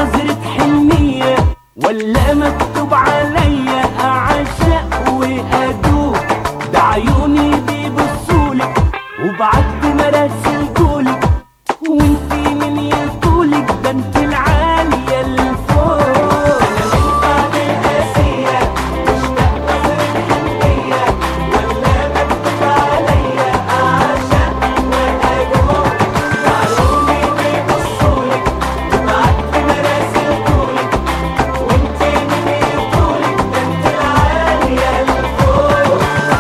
نظرة حنية ولا مكتوب عليا أعشق وأدوب ده عيوني بيبصولك وبعد مراسي